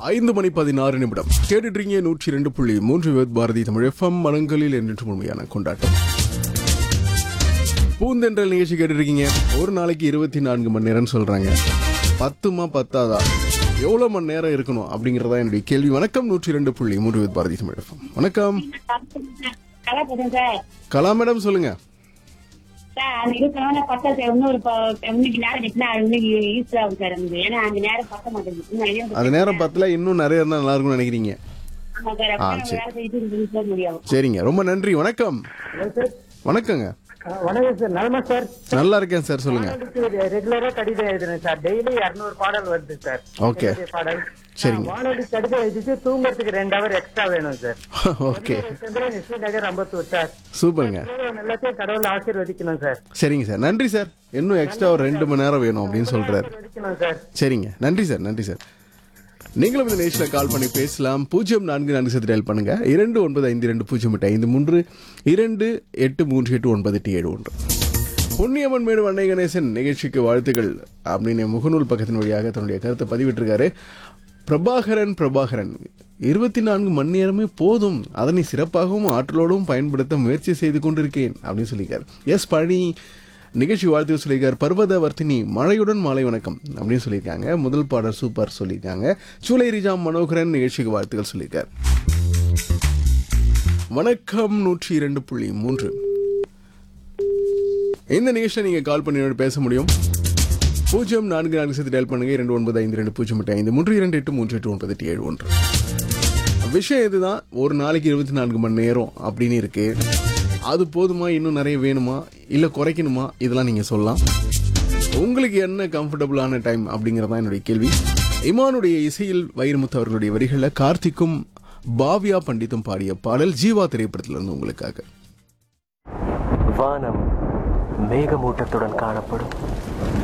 ஐந்து மணி பதினாறு நிமிடம் கேட்டுட்டீங்க நூற்றி ரெண்டு புள்ளி மூன்று வித் பாரதி தமிழ் எஃப்எம் மனங்களில் என்று உண்மையான கொண்டாட்டம் பூந்தென்றல் நிகழ்ச்சி கேட்டுருக்கீங்க ஒரு நாளைக்கு இருபத்தி நான்கு மணி நேரம்னு சொல்றாங்க பத்துமா பத்தாதா எவ்வளவு மணி நேரம் இருக்கணும் அப்படிங்கறதா என்னுடைய கேள்வி வணக்கம் நூற்றி ரெண்டு புள்ளி மூன்று வித் பாரதி தமிழ் எஃப்எம் வணக்கம் நல்லா போதும் சார் கலா மேடம் சொல்லுங்க சார் அந்த இருக்கிறவன பத்தா சார் இன்னொரு ப- இன்னைக்கு நேரம் நிற்கினா இன்னைக்கு யூஸ் ஆகும் சார் எனக்கு ஏன்னா அந்த நேரம் பத்த மாட்டேங்குது இன்னும் நிறைய அது நேரம் பத்துல இன்னும் நிறைய இருந்தா நல்லா இருக்கும்னு நினைக்கிறீங்க ஆமா சார் ஆ, அப்ப சரி. வேலை செய்து போக முடியும் சரிங்க ரொம்ப நன்றி வணக்கம் வணக்கங்க வணக்கம் சார் நலமா சார் நல்லா இருக்கேன் சார் சொல்லுங்க ரெகுலரா கடிதம் எழுதுறேன் சார் டெய்லி இருநூறு பாடல் வருது சார் ஓகே என்னுடைய பாடல் சரிங்க. வானொலி கடிதம் எழுதிட்டு தூங்குறதுக்கு ரெண்டு ஹவர் எக்ஸ்ட்ரா வேணும் sir okay Chandran Vishnu Nagar Ambattur sir சூப்பருங்க எல்லாத்தையும் கடவுள் ஆசீர்வதிக்கணும் சார் சரிங்க சார் நன்றி சார் இன்னும் எக்ஸ்ட்ரா ஒரு ரெண்டு மணி நேரம் வேணும் அப்படின்னு சொல்றாரு ஆசீர்வதிக்கணும் சார் சரிங்க நன்றி சார் நன்றி சார் நீங்களும் இந்த நேஷில் கால் பண்ணி பேசலாம் பூஜ்ஜியம் நான்கு நான்கு சத்து டயல் பண்ணுங்க இரண்டு ஒன்பது ஐந்து இரண்டு பூஜ்ஜியம் எட்டு ஐந்து மூன்று இரண்டு எட்டு மூன்று எட்டு ஒன்பது எட்டு ஏழு ஒன்று புண்ணியம்மன் மேடு வண்ணை கணேசன் நிகழ்ச்சிக்கு வாழ்த்துக்கள் அப்படின்னு முகநூல் பக்கத்தின் வழியாக தன்னுடைய கருத்தை பதிவிட்டிருக்காரு பிரபாகரன் பிரபாகரன் இருபத்தி நான்கு மணி நேரமே போதும் அதனை சிறப்பாகவும் ஆற்றலோடும் பயன்படுத்த முயற்சி செய்து கொண்டிருக்கேன் அப்படின்னு சொல்லியிருக்காரு எஸ் பழனி நிகழ்ச்சி வாழ்த்து சொல்லியிருக்கார் பர்வத வர்த்தினி மழையுடன் மாலை வணக்கம் அப்படின்னு சொல்லியிருக்காங்க முதல் பாடல் சூப்பர் சொல்லியிருக்காங்க சூலை ரிஜாம் மனோகரன் நிகழ்ச்சிக்கு வாழ்த்துக்கள் சொல்லியிருக்கார் வணக்கம் நூற்றி இரண்டு புள்ளி மூன்று இந்த நிகழ்ச்சியில் நீங்கள் கால் பண்ணி என்னோட பேச முடியும் பூஜ்ஜியம் நான்கு நான்கு சேர்த்து டயல் பண்ணுங்க இரண்டு ஒன்பது ஐந்து ரெண்டு பூஜ்ஜியம் எட்டு ஐந்து மூன்று இரண்டு எட்டு மூன்று எட்டு ஒன்பது எட்டு ஏழு ஒன்று விஷயம் இதுதான் ஒரு நாளைக்கு இருபத்தி நான்கு மணி நேரம் அப்படின்னு இருக்கு அது போதுமா இன்னும் நிறைய வேணுமா இல்லை குறைக்கணுமா இதெல்லாம் நீங்கள் சொல்லலாம் உங்களுக்கு என்ன கம்ஃபர்டபுளான டைம் அப்படிங்கிறதான் என்னுடைய கேள்வி இமானுடைய இசையில் வைரமுத்து அவர்களுடைய வரிகளில் கார்த்திக்கும் பாவ்யா பண்டித்தும் பாடிய பாடல் ஜீவா திரைப்படத்திலிருந்து உங்களுக்காக வானம் மேகமூட்டத்துடன் காணப்படும்